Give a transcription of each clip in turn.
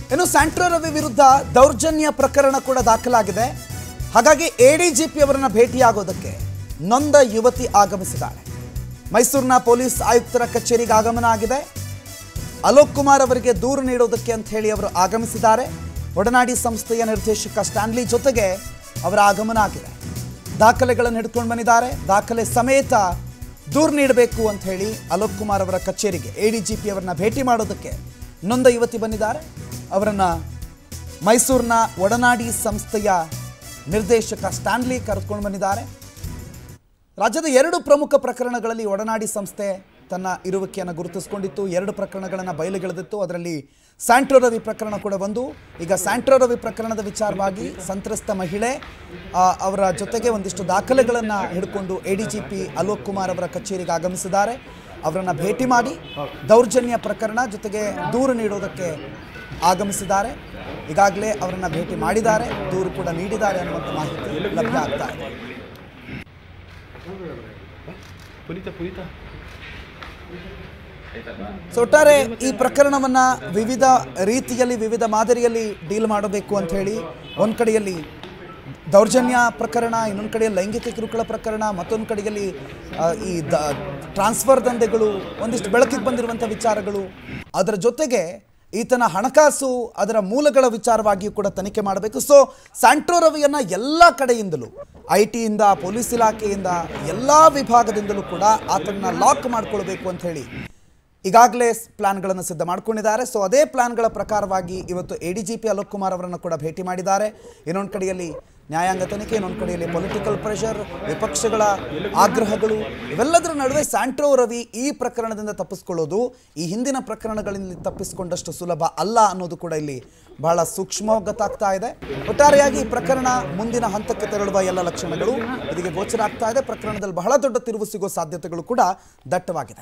ಇನ್ನು ಸ್ಯಾಂಟ್ರೋ ರವಿ ವಿರುದ್ಧ ದೌರ್ಜನ್ಯ ಪ್ರಕರಣ ಕೂಡ ದಾಖಲಾಗಿದೆ ಹಾಗಾಗಿ ಎಡಿಜಿಪಿ ಅವರನ್ನ ಭೇಟಿಯಾಗೋದಕ್ಕೆ ನೊಂದ ಯುವತಿ ಆಗಮಿಸಿದ್ದಾಳೆ ಮೈಸೂರಿನ ಪೊಲೀಸ್ ಆಯುಕ್ತರ ಕಚೇರಿಗೆ ಆಗಮನ ಆಗಿದೆ ಅಲೋಕ್ ಕುಮಾರ್ ಅವರಿಗೆ ದೂರು ನೀಡೋದಕ್ಕೆ ಅಂತ ಹೇಳಿ ಅವರು ಆಗಮಿಸಿದ್ದಾರೆ ಒಡನಾಡಿ ಸಂಸ್ಥೆಯ ನಿರ್ದೇಶಕ ಸ್ಟ್ಯಾನ್ಲಿ ಜೊತೆಗೆ ಅವರ ಆಗಮನ ಆಗಿದೆ ದಾಖಲೆಗಳನ್ನು ಹಿಡ್ಕೊಂಡು ಬಂದಿದ್ದಾರೆ ದಾಖಲೆ ಸಮೇತ ದೂರು ನೀಡಬೇಕು ಅಂತ ಹೇಳಿ ಅಲೋಕ್ ಕುಮಾರ್ ಅವರ ಕಚೇರಿಗೆ ಎ ಡಿ ಜಿ ಪಿ ಅವರನ್ನ ಭೇಟಿ ಮಾಡೋದಕ್ಕೆ ನೊಂದ ಯುವತಿ ಬಂದಿದ್ದಾರೆ ಅವರನ್ನ ಮೈಸೂರಿನ ಒಡನಾಡಿ ಸಂಸ್ಥೆಯ ನಿರ್ದೇಶಕ ಸ್ಟ್ಯಾನ್ಲಿ ಕರೆದುಕೊಂಡು ಬಂದಿದ್ದಾರೆ ರಾಜ್ಯದ ಎರಡು ಪ್ರಮುಖ ಪ್ರಕರಣಗಳಲ್ಲಿ ಒಡನಾಡಿ ಸಂಸ್ಥೆ ತನ್ನ ಇರುವಿಕೆಯನ್ನು ಗುರುತಿಸಿಕೊಂಡಿತ್ತು ಎರಡು ಪ್ರಕರಣಗಳನ್ನು ಬಯಲಿಗೆಳೆದಿತ್ತು ಅದರಲ್ಲಿ ಸ್ಯಾಂಟ್ರೋ ರವಿ ಪ್ರಕರಣ ಕೂಡ ಒಂದು ಈಗ ಸ್ಯಾಂಟ್ರೋ ರವಿ ಪ್ರಕರಣದ ವಿಚಾರವಾಗಿ ಸಂತ್ರಸ್ತ ಮಹಿಳೆ ಆ, ಅವರ ಜೊತೆಗೆ ಒಂದಿಷ್ಟು ದಾಖಲೆಗಳನ್ನು ಹಿಡ್ಕೊಂಡು A D G P Alok Kumar ಅವರ ಕಚೇರಿಗೆ ಆಗಮಿಸಿದ್ದಾರೆ ಅವರನ್ನು ಭೇಟಿ ಮಾಡಿ ದೌರ್ಜನ್ಯ ಪ್ರಕರಣ ಜೊತೆಗೆ ದೂರು ನೀಡೋದಕ್ಕೆ ಆಗಮಿಸಿದ್ದಾರೆ ಈಗಾಗಲೇ ಅವರನ್ನು ಭೇಟಿ ಮಾಡಿದ್ದಾರೆ ದೂರು ಕೂಡ ನೀಡಿದ್ದಾರೆ ಅನ್ನುವಂಥ ಮಾಹಿತಿ ಲಭ್ಯ ಆಗ್ತಾ ಇದೆ ಪುನೀತ ಪುನೀತ ಸೊ ಒಟ್ಟಾರೆ ಈ ಪ್ರಕರಣವನ್ನ ವಿವಿಧ ರೀತಿಯಲ್ಲಿ ವಿವಿಧ ಮಾದರಿಯಲ್ಲಿ ಡೀಲ್ ಮಾಡಬೇಕು ಅಂತ ಹೇಳಿ ಒಂದು ಕಡೆಯಲ್ಲಿ ದೌರ್ಜನ್ಯ ಪ್ರಕರಣ ಇನ್ನೊಂದು ಕಡೆಯಲ್ಲಿ ಲೈಂಗಿಕ ಕಿರುಕುಳ ಪ್ರಕರಣ ಮತ್ತೊಂದು ಕಡೆಯಲ್ಲಿ ಆ, ಈ ದ ಟ್ರಾನ್ಸ್ಫರ್ ದಂಧೆಗಳು ಒಂದಿಷ್ಟು ಬೆಳಕಿಗೆ ಬಂದಿರುವಂಥ ವಿಚಾರಗಳು ಅದರ ಜೊತೆಗೆ ಈತನ ಹಣಕಾಸು ಅದರ ಮೂಲಗಳ ವಿಚಾರವಾಗಿಯೂ ಕೂಡ ತನಿಖೆ ಮಾಡಬೇಕು ಸೊ ಸ್ಯಾಂಟ್ರೋ ರವಿಯನ್ನ ಎಲ್ಲ ಕಡೆಯಿಂದಲೂ ಐ ಟಿಯಿಂದ ಪೊಲೀಸ್ ಇಲಾಖೆಯಿಂದ ಎಲ್ಲ ವಿಭಾಗದಿಂದಲೂ ಕೂಡ ಆತನ ಲಾಕ್ ಮಾಡ್ಕೊಳ್ಬೇಕು ಅಂತ ಹೇಳಿ ಈಗಾಗಲೇ ಪ್ಲಾನ್ಗಳನ್ನು ಸಿದ್ಧ ಮಾಡ್ಕೊಂಡಿದ್ದಾರೆ ಸೊ ಅದೇ ಪ್ಲಾನ್ಗಳ ಪ್ರಕಾರವಾಗಿ ಇವತ್ತು A D G P Alok Kumar ಅವರನ್ನು ಕೂಡ ಭೇಟಿ ಮಾಡಿದ್ದಾರೆ ಇನ್ನೊಂದು ಕಡೆಯಲ್ಲಿ ನ್ಯಾಯಾಂಗ ತನಿಖೆ ಇನ್ನೊಂದು ಕಡೆಯಲ್ಲಿ ಪೊಲಿಟಿಕಲ್ ಪ್ರೆಷರ್ ವಿಪಕ್ಷಗಳ ಆಗ್ರಹಗಳು ಇವೆಲ್ಲದರ ನಡುವೆ ಸ್ಯಾಂಟ್ರೋ ರವಿ ಈ ಪ್ರಕರಣದಿಂದ ತಪ್ಪಿಸ್ಕೊಳ್ಳೋದು ಈ ಹಿಂದಿನ ಪ್ರಕರಣಗಳಲ್ಲಿ ತಪ್ಪಿಸಿಕೊಂಡಷ್ಟು ಸುಲಭ ಅಲ್ಲ ಅನ್ನೋದು ಕೂಡ ಇಲ್ಲಿ ಬಹಳ ಸೂಕ್ಷ್ಮವಾಗಿ ಗೊತ್ತಾಗ್ತಾ ಇದೆ ಒಟ್ಟಾರೆಯಾಗಿ ಈ ಪ್ರಕರಣ ಮುಂದಿನ ಹಂತಕ್ಕೆ ತೆರಳುವ ಎಲ್ಲ ಲಕ್ಷಣಗಳು ಇದಕ್ಕೆ ಗೋಚರ ಆಗ್ತಾ ಇದೆ ಪ್ರಕರಣದಲ್ಲಿ ಬಹಳ ದೊಡ್ಡ ತಿರುವು ಸಿಗೋ ಸಾಧ್ಯತೆಗಳು ಕೂಡ ದಟ್ಟವಾಗಿದೆ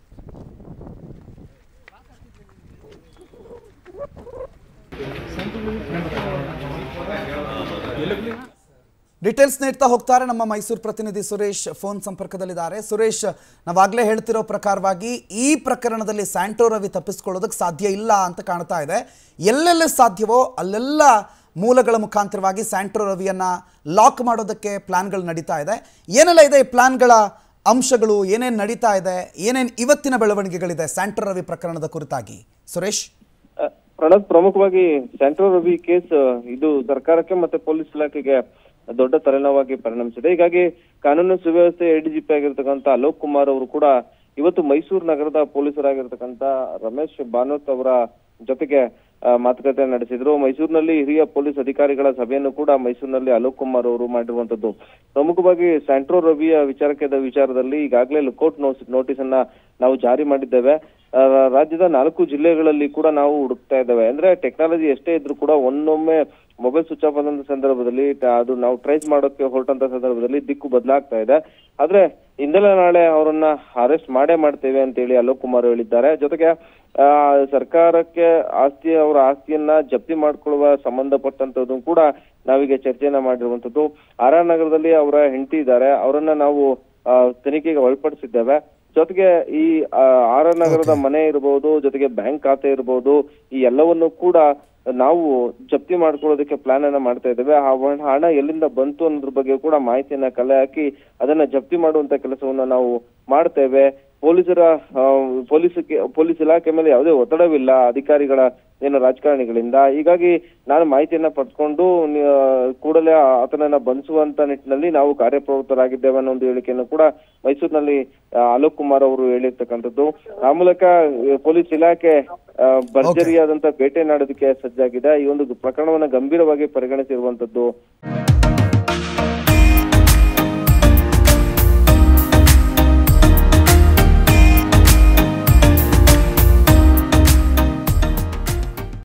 ಡೀಟೇಲ್ಸ್ ನೀಡ್ತಾ ಹೋಗ್ತಾರೆ ನಮ್ಮ ಮೈಸೂರು ಪ್ರತಿನಿಧಿ ಸುರೇಶ್ ಫೋನ್ ಸಂಪರ್ಕದಲ್ಲಿದ್ದಾರೆ ಸುರೇಶ್ ನಾವಾಗಲೇ ಹೇಳ್ತಿರೋ ಪ್ರಕಾರವಾಗಿ ಈ ಪ್ರಕರಣದಲ್ಲಿ ಸ್ಯಾಂಟೋ ರವಿ ತಪ್ಪಿಸ್ಕೊಳ್ಳೋದಕ್ಕೆ ಸಾಧ್ಯ ಇಲ್ಲ ಅಂತ ಕಾಣ್ತಾ ಇದೆ ಎಲ್ಲೆಲ್ಲಿ ಸಾಧ್ಯವೋ ಅಲ್ಲೆಲ್ಲ ಮೂಲಗಳ ಮುಖಾಂತರವಾಗಿ ಸ್ಯಾಂಟ್ರೋ ರವಿಯನ್ನ ಲಾಕ್ ಮಾಡೋದಕ್ಕೆ ಪ್ಲಾನ್ಗಳು ನಡೀತಾ ಇದೆ ಏನೆಲ್ಲ ಇದೆ ಈ ಪ್ಲಾನ್ಗಳ ಅಂಶಗಳು ಏನೇನು ನಡೀತಾ ಇದೆ ಏನೇನು ಇವತ್ತಿನ ಬೆಳವಣಿಗೆಗಳಿದೆ ಸ್ಯಾಂಟ್ರೋ ರವಿ ಪ್ರಕರಣದ ಕುರಿತಾಗಿ ಸುರೇಶ್ ಅಹ್, ಪ್ರಣಬ್ ಪ್ರಮುಖವಾಗಿ ಸೆಂಟ್ರಲ್ ರವಿ ಕೇಸ್ ಅಹ್, ಇದು ಸರ್ಕಾರಕ್ಕೆ ಮತ್ತೆ ಪೊಲೀಸ್ ಇಲಾಖೆಗೆ ದೊಡ್ಡ ತಲೆನೋವಾಗಿ ಪರಿಣಮಿಸಿದೆ ಹೀಗಾಗಿ ಕಾನೂನು ಸುವ್ಯವಸ್ಥೆ ಎಡಿಜಿಪಿ ಆಗಿರ್ತಕ್ಕಂಥ ಅಲೋಕ್ ಕುಮಾರ್ ಅವರು ಕೂಡ ಇವತ್ತು ಮೈಸೂರು ನಗರದ ಪೊಲೀಸರಾಗಿರ್ತಕ್ಕಂಥ ರಮೇಶ್ ಬಾನೋತ್ ಅವರ ಜೊತೆಗೆ ಅಹ್, ಮಾತುಕತೆ ನಡೆಸಿದ್ರು ಮೈಸೂರಿನಲ್ಲಿ ಹಿರಿಯ ಪೊಲೀಸ್ ಅಧಿಕಾರಿಗಳ ಸಭೆಯನ್ನು ಕೂಡ ಮೈಸೂರಿನಲ್ಲಿ ಅಲೋಕ್ ಕುಮಾರ್ ಅವರು ಮಾಡಿರುವಂತದ್ದು ಪ್ರಮುಖವಾಗಿ ಸ್ಯಾಂಟ್ರೋ ರವಿಯ ವಿಚಾರಕ್ಕೆ ವಿಚಾರದಲ್ಲಿ ಈಗಾಗಲೇ ಲುಕೌಟ್ ನೋಟಿಸ್ ಅನ್ನ ನಾವು ಜಾರಿ ಮಾಡಿದ್ದೇವೆ ಆ, ರಾಜ್ಯದ ನಾಲ್ಕು ಜಿಲ್ಲೆಗಳಲ್ಲಿ ಕೂಡ ನಾವು ಹುಡುಕ್ತಾ ಇದ್ದೇವೆ ಅಂದ್ರೆ ಟೆಕ್ನಾಲಜಿ ಎಷ್ಟೇ ಇದ್ರೂ ಕೂಡ ಒಂದೊಮ್ಮೆ ಮೊಬೈಲ್ ಸ್ವಿಚ್ ಆಫ್ ಆದಂತ ಸಂದರ್ಭದಲ್ಲಿ ಟ- ಅದು ನಾವು ಟ್ರೇಸ್ ಮಾಡೋಕೆ ಹೊರಟಂತ ಸಂದರ್ಭದಲ್ಲಿ ದಿಕ್ಕು ಬದಲಾಗ್ತಾ ಇದೆ ಆದ್ರೆ ಇಂದಲೇ ನಾಳೆ ಅವರನ್ನ ಅರೆಸ್ಟ್ ಮಾಡೇ ಮಾಡ್ತೇವೆ ಅಂತ ಹೇಳಿ ಅಲೋಕ್ ಕುಮಾರ್ ಹೇಳಿದ್ದಾರೆ ಜೊತೆಗೆ ಆ, ಸರ್ಕಾರಕ್ಕೆ ಆಸ್ತಿ ಅವರ ಆಸ್ತಿಯನ್ನ ಜಪ್ತಿ ಮಾಡ್ಕೊಳ್ಳುವ ಸಂಬಂಧಪಟ್ಟಂತದ್ದು ಕೂಡ ನಾವೀಗ ಚರ್ಚೆಯನ್ನ ಮಾಡಿರುವಂತದ್ದು ಆರ್ ಆರ್ ನಗರದಲ್ಲಿ ಅವರ ಹೆಂಡತಿ ಇದ್ದಾರೆ ಅವರನ್ನ ನಾವು ಆ, ತನಿಖೆಗೆ ಒಳಪಡಿಸಿದ್ದೇವೆ ಜೊತೆಗೆ ಈ ಆ, ಆರ್ ಆರ್ ನಗರದ ಮನೆ ಇರಬಹುದು ಜೊತೆಗೆ ಬ್ಯಾಂಕ್ ಖಾತೆ ಇರಬಹುದು ಈ ಎಲ್ಲವನ್ನು ಕೂಡ ನಾವು ಜಪ್ತಿ ಮಾಡ್ಕೊಳ್ಳೋದಕ್ಕೆ ಪ್ಲಾನ್ ಅನ್ನ ಮಾಡ್ತಾ ಇದ್ದೇವೆ ಆ ಹಣ ಹಣ ಎಲ್ಲಿಂದ ಬಂತು ಅನ್ನೋದ್ರ ಬಗ್ಗೆ ಕೂಡ ಮಾಹಿತಿಯನ್ನ ಕಲೆ ಹಾಕಿ ಅದನ್ನ ಜಪ್ತಿ ಮಾಡುವಂತ ಕೆಲಸವನ್ನ ನಾವು ಮಾಡ್ತೇವೆ ಪೊಲೀಸರ ಆ, ಪೊಲೀಸ್ ಪೊಲೀಸ್ ಇಲಾಖೆ ಮೇಲೆ ಯಾವುದೇ ಒತ್ತಡವಿಲ್ಲ ಅಧಿಕಾರಿಗಳ ಏನು ರಾಜಕಾರಣಿಗಳಿಂದ ಹೀಗಾಗಿ ನಾನು ಮಾಹಿತಿಯನ್ನ ಪಡ್ಕೊಂಡು ನಿ- ಕೂಡಲೇ ಆತನನ್ನ ಬಂಧಿಸುವಂತ ನಿಟ್ಟಿನಲ್ಲಿ ನಾವು ಕಾರ್ಯಪ್ರವೃತ್ತರಾಗಿದ್ದೇವೆ ಅನ್ನೋ ಒಂದು ಹೇಳಿಕೆಯನ್ನು ಕೂಡ ಮೈಸೂರಿನಲ್ಲಿ ಆ, ಅಲೋಕ್ ಕುಮಾರ್ ಅವರು ಹೇಳಿರ್ತಕ್ಕಂಥದ್ದು ಆ ಮೂಲಕ ಆ, ಪೊಲೀಸ್ ಇಲಾಖೆ ಆ, ಭರ್ಜರಿಯಾದಂತ ಬೇಟೆ ನಾಡೋದಕ್ಕೆ ಸಜ್ಜಾಗಿದೆ ಈ ಒಂದು ಪ್ರಕರಣವನ್ನ ಗಂಭೀರವಾಗಿ ಪರಿಗಣಿಸಿರುವಂತದ್ದು